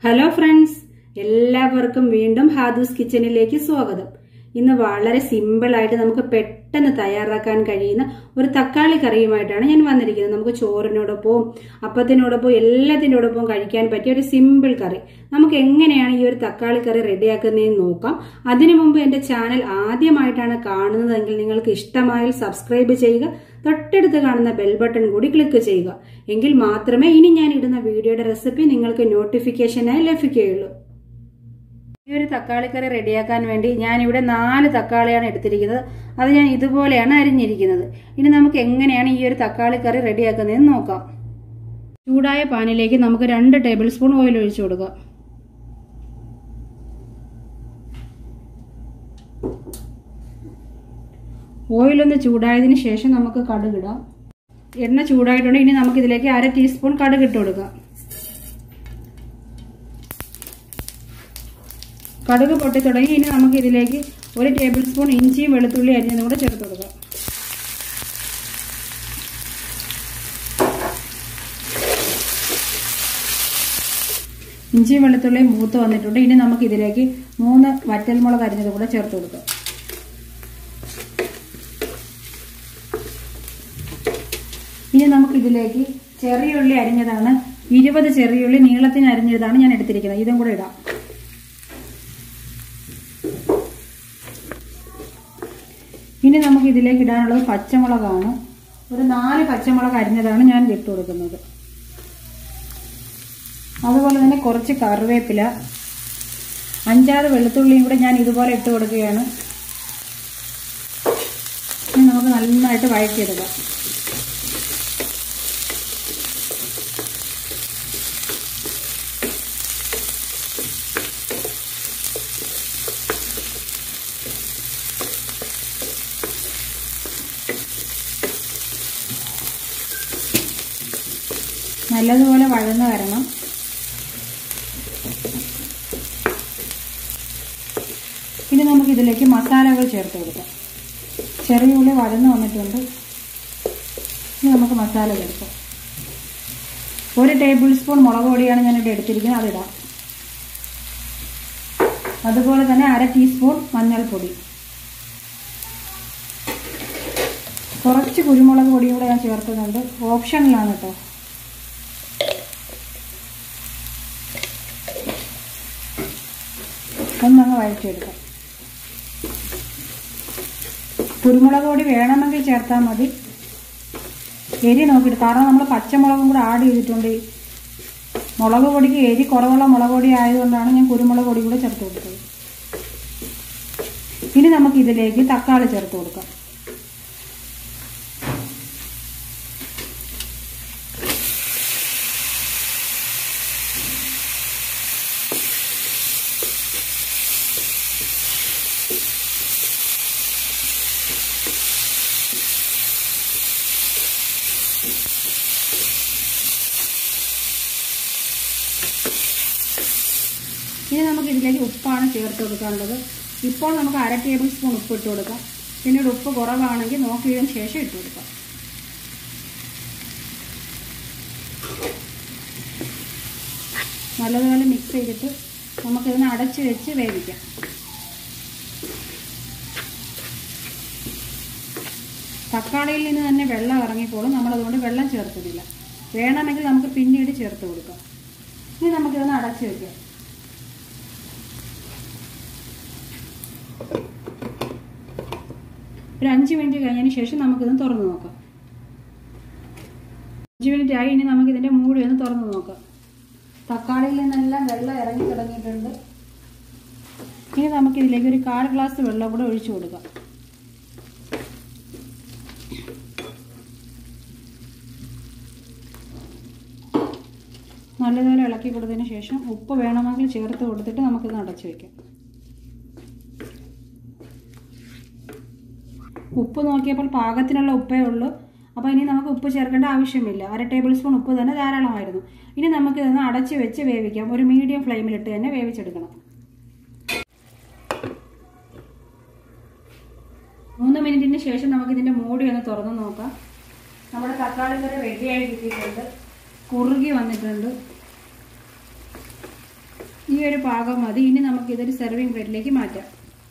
hello friends എല്ലാവർക്കും വീണ്ടും ഹാദൂസ് കിച്ചണിലേക്ക് സ്വാഗതം ഇന്ന് വളരെ സിമ്പിൾ ആയിട്ട് നമുക്ക് പെട്ടെന്ന് തയ്യാറാക്കാൻ കഴിയുന്ന ഒരു തക്കാളി കറിയുമായിട്ടാണ് ഞാൻ വന്നിരിക്കുന്നത് നമുക്ക് ചോറിനോടൊപ്പവും അപ്പത്തിനോടൊപ്പവും എല്ലാത്തിനോടൊപ്പവും കഴിക്കാൻ പറ്റിയ ഒരു സിമ്പിൾ കറി നമുക്ക് എങ്ങനെയാണ് ഈ ഒരു തക്കാളി കറി റെഡിയാക്കുന്നതെന്ന് നോക്കാം അതിനു മുമ്പ് എന്റെ ചാനൽ ആദ്യമായിട്ടാണ് കാണുന്നതെങ്കിൽ നിങ്ങൾക്ക് ഇഷ്ടമായാൽ സബ്സ്ക്രൈബ് ചെയ്യുക തൊട്ടടുത്ത് കാണുന്ന ബെൽ ബട്ടൺ കൂടി ക്ലിക്ക് ചെയ്യുക എങ്കിൽ മാത്രമേ ഇനി ഞാൻ ഇടുന്ന വീഡിയോയുടെ റെസിപ്പി നിങ്ങൾക്ക് നോട്ടിഫിക്കേഷനായി ലഭിക്കുകയുള്ളൂ ഈ ഒരു തക്കാളി കറി റെഡിയാക്കാൻ വേണ്ടി ഞാനിവിടെ നാല് തക്കാളിയാണ് എടുത്തിരിക്കുന്നത് അത് ഞാൻ ഇതുപോലെയാണ് അരിഞ്ഞിരിക്കുന്നത് ഇനി നമുക്ക് എങ്ങനെയാണ് ഈ ഒരു തക്കാളി കറി റെഡിയാക്കുന്നതെന്ന് നോക്കാം ചൂടായ പാനിലേക്ക് നമുക്ക് രണ്ട് ടേബിൾ സ്പൂൺ ഓയിൽ ഒഴിച്ചു കൊടുക്കാം ഓയിലൊന്ന് ചൂടായതിനു ശേഷം നമുക്ക് കടുകിടാം എണ്ണ ചൂടായിട്ടുണ്ട് ഇനി നമുക്ക് ഇതിലേക്ക് അര ടീസ്പൂൺ കടുക് ഇട്ട് കൊടുക്കാം കടുക് പൊട്ടി തുടങ്ങി ഇനി നമുക്ക് ഇതിലേക്ക് ഒരു ടേബിൾ സ്പൂൺ ഇഞ്ചിയും വെളുത്തുള്ളി അരിഞ്ഞതും കൂടെ ചേർത്ത് കൊടുക്കാം ഇഞ്ചിയും വെളുത്തുള്ളിയും മൂത്ത് വന്നിട്ടുണ്ട് ഇനി നമുക്ക് ഇതിലേക്ക് മൂന്ന് വറ്റൽമുളക് അരിഞ്ഞതും കൂടെ ചേർത്ത് കൊടുക്കാം ഇനി നമുക്ക് ഇതിലേക്ക് ചെറിയുള്ളി അരിഞ്ഞതാണ് ഇരുപത് ചെറിയുള്ളി നീളത്തിന് അരിഞ്ഞതാണ് ഞാൻ എടുത്തിരിക്കുന്നത് ഇതും കൂടെ ഇടാം ഇനി നമുക്ക് ഇതിലേക്ക് ഇടാനുള്ളത് പച്ചമുളകാണ് ഒരു നാല് പച്ചമുളക് അരിഞ്ഞതാണ് ഞാൻ ഇട്ട് കൊടുക്കുന്നത് അതുപോലെ തന്നെ കുറച്ച് കറിവേപ്പില അഞ്ചാറ് വെളുത്തുള്ളിയും കൂടെ ഞാൻ ഇതുപോലെ ഇട്ട് കൊടുക്കുകയാണ് ഇനി നമുക്ക് നന്നായിട്ട് വഴറ്റിയെടുക്കാം നല്ലതുപോലെ വഴന്ന് വരണം ഇനി നമുക്ക് ഇതിലേക്ക് മസാലകൾ ചേർത്ത് കൊടുക്കാം ചെറിയ ഉള്ളി വഴന്ന് വന്നിട്ടുണ്ട് ഇനി നമുക്ക് മസാല ചേർക്കാം ഒരു ടേബിൾ സ്പൂൺ മുളക് പൊടിയാണ് ഞാനിവിടെ എടുത്തിരിക്കുന്നത് അതിടാം അതുപോലെ തന്നെ അര ടീസ്പൂൺ മഞ്ഞൾപ്പൊടി കുറച്ച് കുരുമുളക് പൊടിയും കൂടെ ഞാൻ ചേർക്കുന്നുണ്ട് ഓപ്ഷനിലാണ് കേട്ടോ ഒന്നങ്ങ് വഴറ്റിയെടുക്കാം കുരുമുളക് പൊടി വേണമെങ്കിൽ ചേർത്താൽ മതി എരി നോക്കിയിട്ട് കാരണം നമ്മൾ പച്ചമുളകും കൂടെ ആഡ് ചെയ്തിട്ടുണ്ട് മുളക് പൊടിക്ക് എരി കുറവുള്ള മുളക് പൊടി ആയതുകൊണ്ടാണ് ഞാൻ കുരുമുളക് പൊടി കൂടെ ചേർത്ത് കൊടുത്തത് ഇനി നമുക്ക് ഇതിലേക്ക് തക്കാളി ചേർത്ത് കൊടുക്കാം ഇനി നമുക്ക് ഇതിലേക്ക് ഉപ്പാണ് ചേർത്ത് കൊടുക്കാനുള്ളത് ഇപ്പോൾ നമുക്ക് അര ടേബിൾ സ്പൂൺ ഉപ്പ് ഇട്ട് കൊടുക്കാം പിന്നീട് ഉപ്പ് കുറവാണെങ്കിൽ നോക്കിയതിന് ശേഷം ഇട്ട് കൊടുക്കാം നല്ലതുപോലെ മിക്സ് ചെയ്തിട്ട് നമുക്കിതിനെ അടച്ച് വെച്ച് വേവിക്കാം തക്കാളിയിൽ നിന്ന് തന്നെ വെള്ളം ഇറങ്ങിക്കോളും നമ്മളതുകൊണ്ട് വെള്ളം ചേർക്കുന്നില്ല വേണമെങ്കിൽ നമുക്ക് പിന്നീട് ചേർത്ത് കൊടുക്കാം ഇനി നമുക്കിതൊന്ന് അടച്ച് വെക്കാം ഒരു അഞ്ച് മിനിറ്റ് കഴിഞ്ഞതിന് ശേഷം നമുക്കിത് തുറന്ന് നോക്കാം അഞ്ച് മിനിറ്റ് ആയി ഇനി നമുക്കിതിൻ്റെ മൂടി ഒന്ന് തുറന്ന് നോക്കാം തക്കാളിയിൽ നിന്നെല്ലാം വെള്ളം ഇറങ്ങി തുടങ്ങിയിട്ടുണ്ട് ഇനി നമുക്കിതിലേക്ക് ഒരു കാൽ ഗ്ലാസ് വെള്ളം കൂടെ ഒഴിച്ചു കൊടുക്കാം നല്ലതുപോലെ ഇളക്കി കൊടുത്തതിന് ശേഷം ഉപ്പ് വേണമെങ്കിൽ ചേർത്ത് കൊടുത്തിട്ട് നമുക്കിത് അടച്ചു വയ്ക്കാം ഉപ്പ് നോക്കിയപ്പോൾ പാകത്തിനുള്ള ഉപ്പേ ഉള്ളൂ അപ്പോൾ ഇനി നമുക്ക് ഉപ്പ് ചേർക്കേണ്ട ആവശ്യമില്ല അര ടേബിൾ സ്പൂൺ ഉപ്പ് തന്നെ ധാരാളമായിരുന്നു ഇനി നമുക്ക് ഇതൊന്ന് അടച്ച് വെച്ച് വേവിക്കാം ഒരു മീഡിയം ഫ്ലെയിമിലിട്ട് തന്നെ വേവിച്ചെടുക്കണം മൂന്ന് മിനിറ്റിന് ശേഷം നമുക്ക് ഇതിൻ്റെ മൂടി ഒന്ന് തുറന്ന് നോക്കാം നമ്മുടെ തക്കാളി കറി റെഡിയായി കിട്ടിയിട്ടുണ്ട് കുറുകി വന്നിട്ടുണ്ട് ഈ ഒരു പാകം മതി ഇനി നമുക്ക് ഇതൊരു സെർവിങ് പ്ലേറ്റിലേക്ക് മാറ്റാം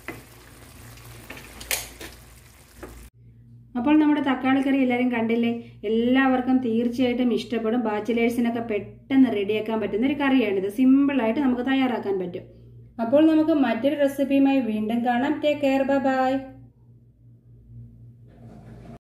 അപ്പോൾ നമ്മുടെ തക്കാളി കറി എല്ലാവരും കണ്ടില്ലേ എല്ലാവർക്കും തീർച്ചയായിട്ടും ഇഷ്ടപ്പെടും ബാച്ചിലേഴ്സിനൊക്കെ പെട്ടെന്ന് റെഡിയാക്കാൻ പറ്റുന്ന ഒരു കറിയാണിത് സിമ്പിളായിട്ട് നമുക്ക് തയ്യാറാക്കാൻ പറ്റും അപ്പോൾ നമുക്ക് മറ്റൊരു റെസിപ്പിയുമായി വീണ്ടും കാണാം ടേക്ക് കെയർ ബൈ